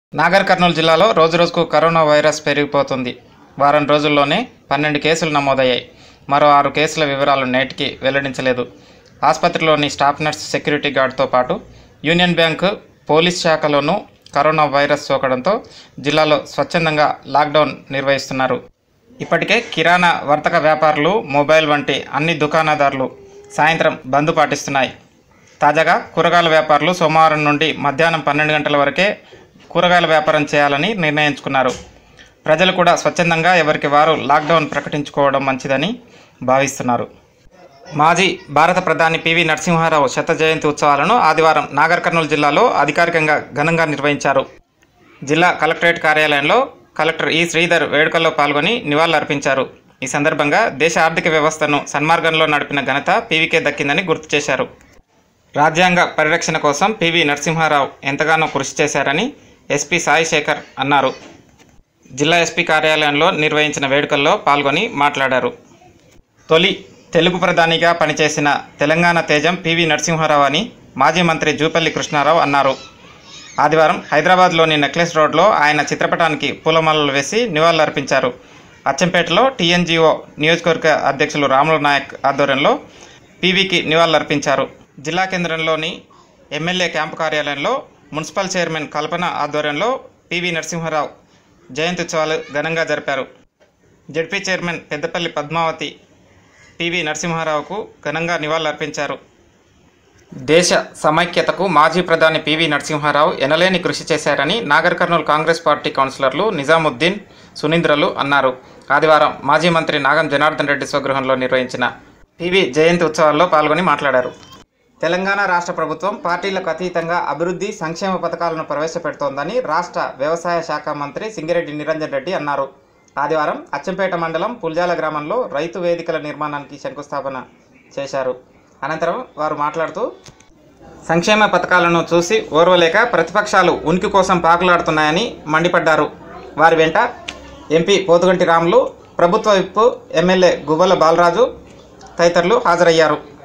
నాగర్ కర్నూలు జిల్లాలో రోజురోజుకు corona virus పెరిగిపోతుంది వారం రోజుల్లోనే పన్నెండు కేసులు నమోదయ్యాయి మరో ఆరు కేసుల వివరాలు నేటికి వెల్లడించలేదు ఆసుపత్రిలోని స్టాఫ్ నర్స్ సెక్యూరిటీ గార్డ్తో పాటు యూనియన్ బ్యాంకు పోలీస్ శాఖలోనూ కరోనా వైరస్ సోకడంతో జిల్లాలో స్వచ్ఛందంగా లాక్డౌన్ నిర్వహిస్తున్నారు ఇప్పటికే కిరాణా వర్తక వ్యాపారులు మొబైల్ వంటి అన్ని దుకాణదారులు సాయంత్రం బంద్ పాటిస్తున్నాయి తాజాగా కూరగాయల వ్యాపారులు సోమవారం నుండి మధ్యాహ్నం పన్నెండు గంటల వరకే కూరగాయల వ్యాపారం చేయాలని నిర్ణయించుకున్నారు ప్రజలు కూడా స్వచ్ఛందంగా ఎవరికి వారు లాక్డౌన్ ప్రకటించుకోవడం మంచిదని భావిస్తున్నారు మాజీ భారత ప్రధాని పివి నరసింహారావు శత జయంతి ఉత్సవాలను ఆదివారం నాగర్ కర్నూలు జిల్లాలో అధికారికంగా ఘనంగా నిర్వహించారు జిల్లా కలెక్టరేట్ కార్యాలయంలో కలెక్టర్ ఈ శ్రీధర్ వేడుకల్లో పాల్గొని నివాళులర్పించారు ఈ సందర్భంగా దేశ ఆర్థిక వ్యవస్థను సన్మార్గంలో నడిపిన ఘనత పీవీకే దక్కిందని గుర్తు చేశారు రాజ్యాంగ పరిరక్షణ కోసం పివి నరసింహారావు ఎంతగానో కృషి చేశారని ఎస్పీ సాయి శేఖర్ అన్నారు జిల్లా ఎస్పీ కార్యాలయంలో నిర్వహించిన వేడుకల్లో పాల్గొని మాట్లాడారు తొలి తెలుగు ప్రధానిగా పనిచేసిన తెలంగాణ తేజం పివి నరసింహారావు అని మాజీ మంత్రి జూపల్లి కృష్ణారావు అన్నారు ఆదివారం హైదరాబాద్లోని నెక్లెస్ రోడ్లో ఆయన చిత్రపటానికి పూలమాలలు వేసి నివాళులర్పించారు అచ్చంపేటలో టీఎన్జిఓ నియోజకవర్గ అధ్యక్షులు రాములు నాయక్ ఆధ్వర్యంలో పీవీకి నివాళులర్పించారు జిల్లా కేంద్రంలోని ఎమ్మెల్యే క్యాంపు కార్యాలయంలో మున్సిపల్ చైర్మన్ కల్పన ఆధ్వర్యంలో పివి నరసింహారావు జయంతి ఉత్సవాలు ఘనంగా జరిపారు ZP chairman Peddapalli Padmavathi PV నరసింహారావుకు ఘనంగా నివాళులర్పించారు దేశ సమైక్యతకు మాజీ ప్రధాని పివి నరసింహారావు ఎనలేని కృషి చేశారని నాగర్ కర్నూలు కాంగ్రెస్ పార్టీ కౌన్సిలర్లు నిజాముద్దీన్ సునీంద్రలు అన్నారు ఆదివారం మాజీ మంత్రి నాగం జనార్దన్ రెడ్డి స్వగృహంలో నిర్వహించిన పివి జయంతి ఉత్సవాల్లో పాల్గొని మాట్లాడారు తెలంగాణ రాష్ట్ర ప్రభుత్వం పార్టీలకు అతీతంగా అభివృద్ధి సంక్షేమ పథకాలను ప్రవేశపెడుతోందని రాష్ట్ర వ్యవసాయ శాఖ మంత్రి సింగిరెడ్డి నిరంజన్ రెడ్డి అన్నారు ఆదివారం అచ్చంపేట మండలం పుల్జాల గ్రామంలో రైతు వేదికల నిర్మాణానికి శంకుస్థాపన చేశారు అనంతరం వారు మాట్లాడుతూ సంక్షేమ పథకాలను చూసి ఓర్వలేక ప్రతిపక్షాలు ఉనికి కోసం పాకులాడుతున్నాయని మండిపడ్డారు వారి వెంట ఎంపీ పోతుగంటి రాములు ప్రభుత్వ విప్పు ఎమ్మెల్యే గువ్వల బాలరాజు తదితరులు హాజరయ్యారు